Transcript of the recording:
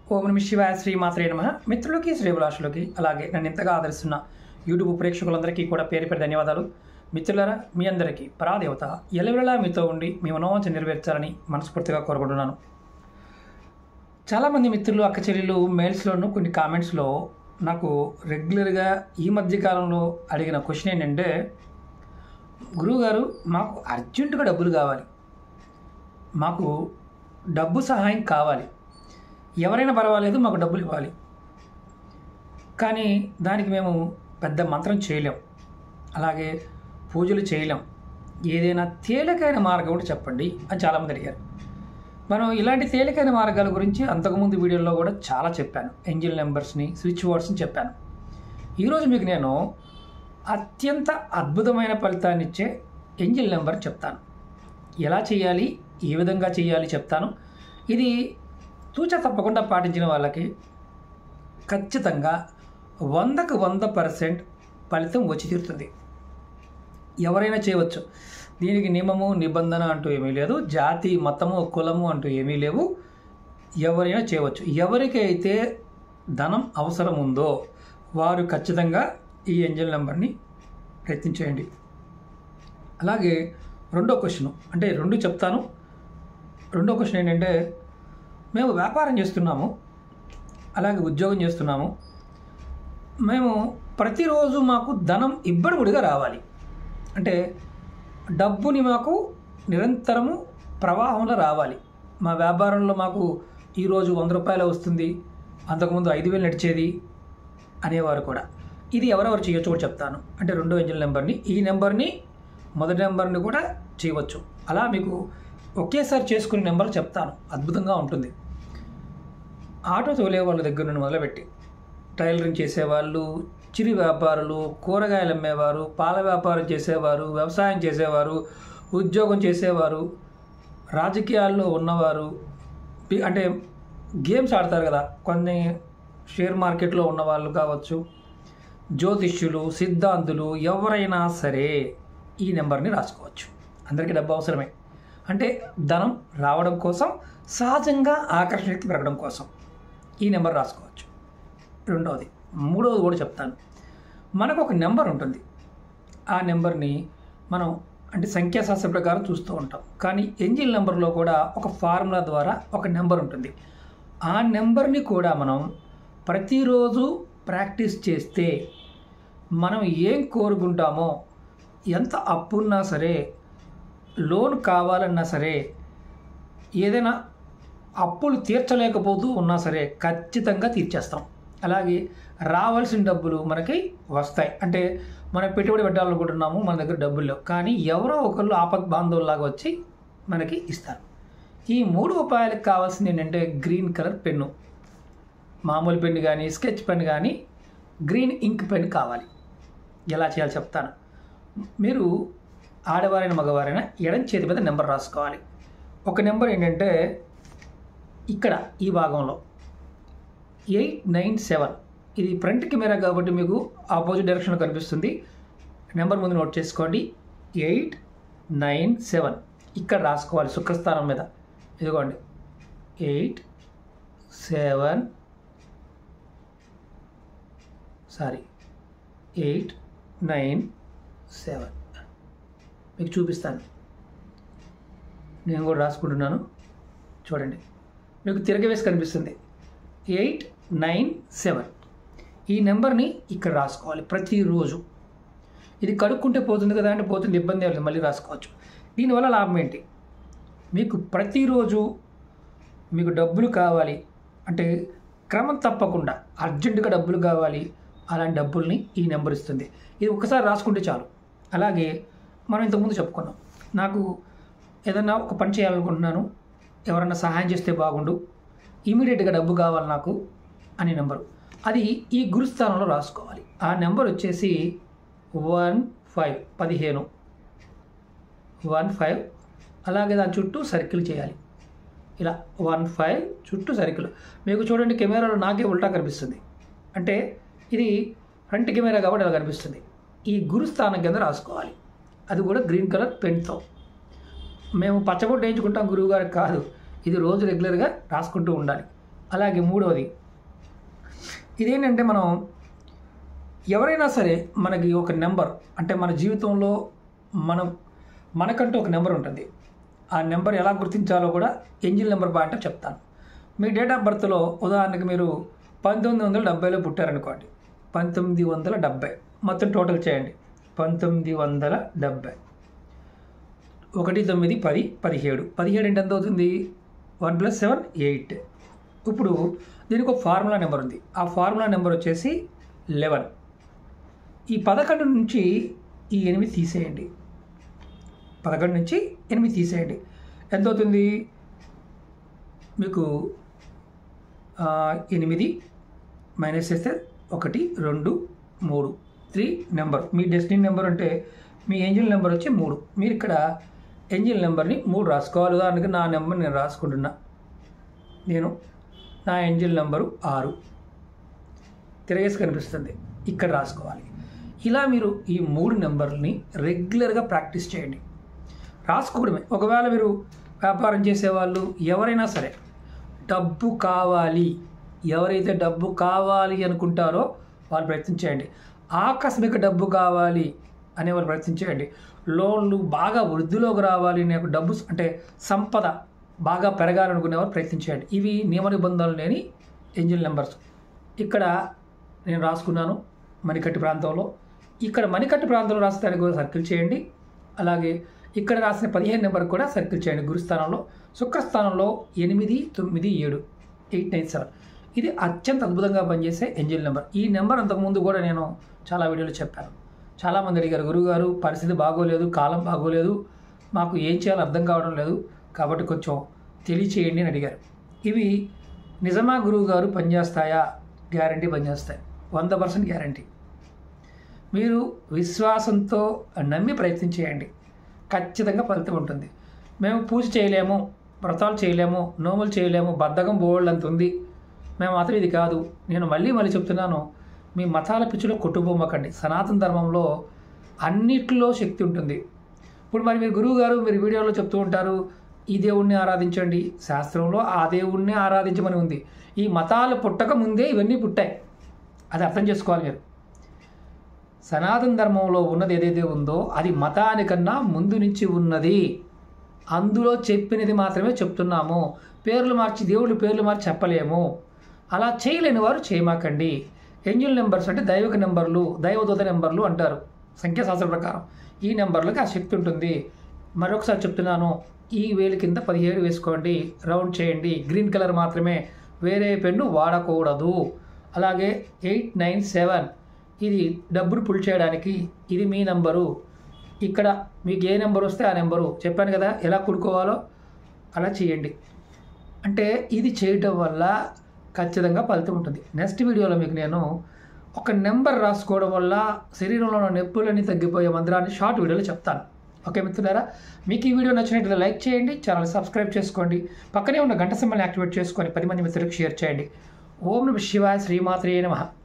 ఓం నమ శివాయ శ్రీ మాత్రే నమ మిత్రులకి శ్రీభిలాషులకి అలాగే నన్ను ఇంతగా ఆదరిస్తున్న యూట్యూబ్ ప్రేక్షకులందరికీ కూడా పేరు పేరు ధన్యవాదాలు మిత్రులారా మీ అందరికీ పరాదేవత ఎల్లవెల్లలా మీతో ఉండి మీ మనోవంచ నెరవేర్చాలని మనస్ఫూర్తిగా కోరుకుంటున్నాను చాలామంది మిత్రులు అక్క చెల్లెలు మెయిల్స్లోను కొన్ని కామెంట్స్లో నాకు రెగ్యులర్గా ఈ మధ్య కాలంలో అడిగిన క్వశ్చన్ ఏంటంటే గురువుగారు మాకు అర్జెంటుగా డబ్బులు కావాలి మాకు డబ్బు సహాయం కావాలి ఎవరైనా పర్వాలేదు మాకు డబ్బులు ఇవ్వాలి కానీ దానికి మేము పెద్ద మంత్రం చేయలేం అలాగే పూజలు చేయలేం ఏదైనా తేలికైన మార్గం ఒకటి చెప్పండి అని చాలామంది అడిగారు మనం ఇలాంటి తేలికైన మార్గాల గురించి అంతకుముందు వీడియోలో కూడా చాలా చెప్పాను ఏంజిల్ నెంబర్స్ని స్విచ్ వర్డ్స్ని చెప్పాను ఈరోజు మీకు నేను అత్యంత అద్భుతమైన ఫలితాన్ని ఇచ్చే ఏంజిల్ నెంబర్ చెప్తాను ఎలా చేయాలి ఏ విధంగా చేయాలి చెప్తాను ఇది తూచ తప్పకుండా పాటించిన వాళ్ళకి ఖచ్చితంగా వందకు వంద పర్సెంట్ ఫలితం వచ్చి తీరుతుంది ఎవరైనా చేయవచ్చు దీనికి నియమము నిబంధన అంటూ ఏమీ లేదు జాతి మతము కులము అంటూ ఏమీ లేవు ఎవరైనా చేయవచ్చు ఎవరికైతే ధనం అవసరం ఉందో వారు ఖచ్చితంగా ఈ ఏంజల్ నెంబర్ని ప్రయత్నించేయండి అలాగే రెండో క్వశ్చన్ అంటే రెండు చెప్తాను రెండో క్వశ్చన్ ఏంటంటే మేము వ్యాపారం చేస్తున్నాము అలాగే ఉద్యోగం చేస్తున్నాము మేము ప్రతిరోజు మాకు ధనం ఇబ్బడిముడిగా రావాలి అంటే డబ్బుని మాకు నిరంతరము ప్రవాహంలో రావాలి మా వ్యాపారంలో మాకు ఈరోజు వంద రూపాయలు వస్తుంది అంతకుముందు ఐదు వేలు నడిచేది అనేవారు కూడా ఇది ఎవరెవరు చేయొచ్చు కూడా చెప్తాను అంటే రెండో ఇంజిన్ నెంబర్ని ఈ నెంబర్ని మొదటి నెంబర్ని కూడా చేయవచ్చు అలా మీకు ఒకేసారి చేసుకునే నెంబర్ చెప్తాను అద్భుతంగా ఉంటుంది ఆటో తోలే వాళ్ళ దగ్గర నుండి మొదలుపెట్టి టైలరింగ్ చేసేవాళ్ళు చిరు వ్యాపారులు కూరగాయలు అమ్మేవారు పాల వ్యాపారం చేసేవారు వ్యవసాయం చేసేవారు ఉద్యోగం చేసేవారు రాజకీయాల్లో ఉన్నవారు పి- అంటే గేమ్స్ ఆడతారు కదా కొన్ని షేర్ మార్కెట్లో ఉన్న వాళ్ళు కావచ్చు జ్యోతిష్యులు సిద్ధాంతులు ఎవరైనా సరే ఈ నెంబర్ని రాసుకోవచ్చు అందరికీ డబ్బు అవసరమే అంటే ధనం రావడం కోసం సహజంగా ఆకర్షణ శక్తి పెరగడం కోసం ఈ నెంబర్ రాసుకోవచ్చు రెండవది మూడవది కూడా చెప్తాను మనకు ఒక నెంబర్ ఉంటుంది ఆ నెంబర్ని మనం అంటే సంఖ్యాశాస్త్ర ప్రకారం చూస్తూ ఉంటాం కానీ ఎంజిల్ నెంబర్లో కూడా ఒక ఫార్ములా ద్వారా ఒక నెంబర్ ఉంటుంది ఆ నెంబర్ని కూడా మనం ప్రతిరోజు ప్రాక్టీస్ చేస్తే మనం ఏం కోరుకుంటామో ఎంత అప్పున్నా సరే లోన్ కావాలన్నా సరే ఏదైనా అప్పులు తీర్చలేకపోతూ ఉన్నా సరే ఖచ్చితంగా తీర్చేస్తాం అలాగే రావాల్సిన డబ్బులు మనకి వస్తాయి అంటే మనం పెట్టుబడి పెట్టాలనుకుంటున్నాము మన దగ్గర డబ్బులు లేవు కానీ ఎవరో ఒకళ్ళు ఆపద్ బాంధవుల్లాగా వచ్చి మనకి ఇస్తారు ఈ మూడు ఉపాయాలకు కావాల్సింది ఏంటంటే గ్రీన్ కలర్ పెన్ను మామూలు పెన్ను కానీ స్కెచ్ పెన్ కానీ గ్రీన్ ఇంక్ పెన్ కావాలి ఎలా చేయాలో చెప్తాను మీరు ఆడవారైన మగవారైనా ఎడం చేతి మీద నెంబర్ రాసుకోవాలి ఒక నెంబర్ ఏంటంటే ఇక్కడ ఈ భాగంలో ఎయిట్ నైన్ సెవెన్ ఇది ఫ్రంట్ కెమెరా కాబట్టి మీకు ఆపోజిట్ డైరెక్షన్లో కనిపిస్తుంది నెంబర్ ముందు నోట్ చేసుకోండి ఎయిట్ నైన్ సెవెన్ ఇక్కడ రాసుకోవాలి సుఖస్థానం మీద ఇదిగోండి eight seven sorry eight nine seven మీకు చూపిస్తాను నేను కూడా రాసుకుంటున్నాను చూడండి మీకు తిరగవేసి కనిపిస్తుంది ఎయిట్ నైన్ సెవెన్ ఈ నెంబర్ని ఇక్కడ రాసుకోవాలి ప్రతిరోజు ఇది కడుక్కుంటే పోతుంది కదా అంటే పోతుంది ఇబ్బంది ఏం లేదు మళ్ళీ రాసుకోవచ్చు దీనివల్ల లాభం ఏంటి మీకు ప్రతిరోజు మీకు డబ్బులు కావాలి అంటే క్రమం తప్పకుండా అర్జెంటుగా డబ్బులు కావాలి అలాంటి డబ్బుల్ని ఈ నెంబర్ ఇస్తుంది ఇది ఒకసారి రాసుకుంటే చాలు అలాగే మనం ఇంతకుముందు చెప్పుకున్నాం నాకు ఏదన్నా ఒక పని చేయాలనుకుంటున్నాను ఎవరన్నా సహాయం చేస్తే బాగుండు ఇమీడియట్గా డబ్బు కావాలి నాకు అనే నెంబరు అది ఈ గురుస్థానంలో రాసుకోవాలి ఆ నెంబర్ వచ్చేసి వన్ ఫైవ్ పదిహేను వన్ ఫైవ్ అలాగే దాని చుట్టూ సర్కిల్ చేయాలి ఇలా వన్ ఫైవ్ చుట్టూ సర్కిల్ మీకు చూడండి కెమెరాలో నాకే ఉల్టా కనిపిస్తుంది అంటే ఇది ఫ్రంట్ కెమెరా కాబట్టి అలా కనిపిస్తుంది ఈ గురుస్థానం కింద రాసుకోవాలి అది కూడా గ్రీన్ కలర్ పెన్తో మేము పచ్చబొట్టు వేయించుకుంటాం గురువు గారికి కాదు ఇది రోజు రెగ్యులర్గా రాసుకుంటూ ఉండాలి అలాగే మూడవది ఇదేంటంటే మనం ఎవరైనా సరే మనకి ఒక నెంబర్ అంటే మన జీవితంలో మనం మనకంటూ ఒక నెంబర్ ఉంటుంది ఆ నెంబర్ ఎలా గుర్తించాలో కూడా ఎంజిల్ నెంబర్ బాగా చెప్తాను మీ డేట్ ఆఫ్ బర్త్లో ఉదాహరణకి మీరు పంతొమ్మిది వందల డెబ్బైలో పుట్టారనుకోండి పంతొమ్మిది వందల డెబ్బై మొత్తం టోటల్ చేయండి పంతొమ్మిది వందల డెబ్బై ఒకటి తొమ్మిది పది పదిహేడు పదిహేడు అంటే ఎంత అవుతుంది వన్ ప్లస్ సెవెన్ ఎయిట్ ఇప్పుడు దీనికి ఒక ఫార్ములా నెంబర్ ఉంది ఆ ఫార్ములా నెంబర్ వచ్చేసి లెవెన్ ఈ పదకొండు నుంచి ఈ ఎనిమిది తీసేయండి పదకొండు నుంచి ఎనిమిది తీసేయండి ఎంత అవుతుంది మీకు ఆ, ఎనిమిది మైనస్ చేస్తే ఒకటి రెండు మూడు త్రీ నెంబర్ మీ డెస్టినీ నెంబర్ అంటే మీ ఏంజిల్ నెంబర్ వచ్చి మూడు మీరు ఇక్కడ ఏంజిల్ నెంబర్ని మూడు రాసుకోవాలి ఉదాహరణకి నా నెంబర్ నేను రాసుకుంటున్నా నేను నా ఏంజిల్ నెంబరు ఆరు తిరగేసి కనిపిస్తుంది ఇక్కడ రాసుకోవాలి ఇలా మీరు ఈ మూడు నెంబర్ని రెగ్యులర్గా ప్రాక్టీస్ చేయండి రాసుకోవడమే ఒకవేళ మీరు వ్యాపారం చేసేవాళ్ళు ఎవరైనా సరే డబ్బు కావాలి ఎవరైతే డబ్బు కావాలి అనుకుంటారో వాళ్ళు ప్రయత్నం చేయండి ఆకస్మిక డబ్బు కావాలి అనే వాళ్ళు ప్రయత్నం చేయండి లోన్లు బాగా వృద్ధిలోకి రావాలి నాకు డబ్బు అంటే సంపద బాగా పెరగాలనుకునేవారు ప్రయత్నం చేయండి ఇవి నియమ నిబంధనలు లేని ఏంజిల్ నెంబర్స్ ఇక్కడ నేను రాసుకున్నాను మణికట్టు ప్రాంతంలో ఇక్కడ మణికట్టు ప్రాంతంలో రాసిన దానికి కూడా సర్కిల్ చేయండి అలాగే ఇక్కడ రాసిన పదిహేను నెంబర్ కూడా సర్కిల్ చేయండి గురుస్థానంలో శుక్రస్థానంలో ఎనిమిది తొమ్మిది ఏడు ఎయిట్ నైన్ సెవెన్ ఇది అత్యంత అద్భుతంగా పనిచేసే ఎంజిల్ నెంబర్ ఈ నెంబర్ అంతకుముందు కూడా నేను చాలా వీడియోలో చెప్పాను చాలామంది అడిగారు గురువుగారు పరిస్థితి బాగోలేదు కాలం బాగోలేదు మాకు ఏం చేయాలో అర్థం కావడం లేదు కాబట్టి కొంచెం తెలియచేయండి అని అడిగారు ఇవి నిజమా గురువు గారు పనిచేస్తాయా గ్యారంటీ పనిచేస్తాయి వంద పర్సెంట్ గ్యారంటీ మీరు విశ్వాసంతో నమ్మి ప్రయత్నం చేయండి ఖచ్చితంగా ఫలితం ఉంటుంది మేము పూజ చేయలేము వ్రతాలు చేయలేము నోములు చేయలేము బద్ధకం బోల్డ్ అంత ఉంది మేము మాత్రం ఇది కాదు నేను మళ్ళీ మళ్ళీ చెప్తున్నాను మీ మతాల పిచ్చిలో కొట్టుబొమ్మకండి సనాతన ధర్మంలో అన్నిట్లో శక్తి ఉంటుంది ఇప్పుడు మరి మీరు గురువు గారు మీరు వీడియోలో చెప్తూ ఉంటారు ఈ దేవుణ్ణి ఆరాధించండి శాస్త్రంలో ఆ దేవుణ్ణి ఆరాధించమని ఉంది ఈ మతాలు పుట్టక ముందే ఇవన్నీ పుట్టాయి అది అర్థం చేసుకోవాలి మీరు సనాతన ధర్మంలో ఉన్నది ఏదైతే ఉందో అది మతానికన్నా ముందు నుంచి ఉన్నది అందులో చెప్పినది మాత్రమే చెప్తున్నాము పేర్లు మార్చి దేవుడి పేర్లు మార్చి చెప్పలేము అలా చేయలేని వారు చేయమాకండి ఏంజిల్ నెంబర్స్ అంటే దైవిక నెంబర్లు దైవదూత నెంబర్లు అంటారు సంఖ్యాశాస్త్ర ప్రకారం ఈ నెంబర్లకి ఆ శక్తి ఉంటుంది మరొకసారి చెప్తున్నాను ఈ వేలు కింద పదిహేడు వేసుకోండి రౌండ్ చేయండి గ్రీన్ కలర్ మాత్రమే వేరే పెన్ను వాడకూడదు అలాగే ఎయిట్ నైన్ సెవెన్ ఇది డబ్బులు పుల్ చేయడానికి ఇది మీ నంబరు ఇక్కడ మీకు ఏ నెంబర్ వస్తే ఆ నెంబరు చెప్పాను కదా ఎలా కుడుకోవాలో అలా చేయండి అంటే ఇది చేయటం వల్ల ఖచ్చితంగా ఫలితం ఉంటుంది నెక్స్ట్ వీడియోలో మీకు నేను ఒక నెంబర్ రాసుకోవడం వల్ల శరీరంలో ఉన్న నొప్పులన్నీ తగ్గిపోయే మంత్రాన్ని షార్ట్ వీడియోలో చెప్తాను ఓకే మిత్రులారా మీకు ఈ వీడియో నచ్చినట్లయితే లైక్ చేయండి ఛానల్ సబ్స్క్రైబ్ చేసుకోండి పక్కనే ఉన్న గంట సింబల్ని యాక్టివేట్ చేసుకొని పది మంది మిత్రులకు షేర్ చేయండి ఓం నమ శివాయ శ్రీమాత్రే నమః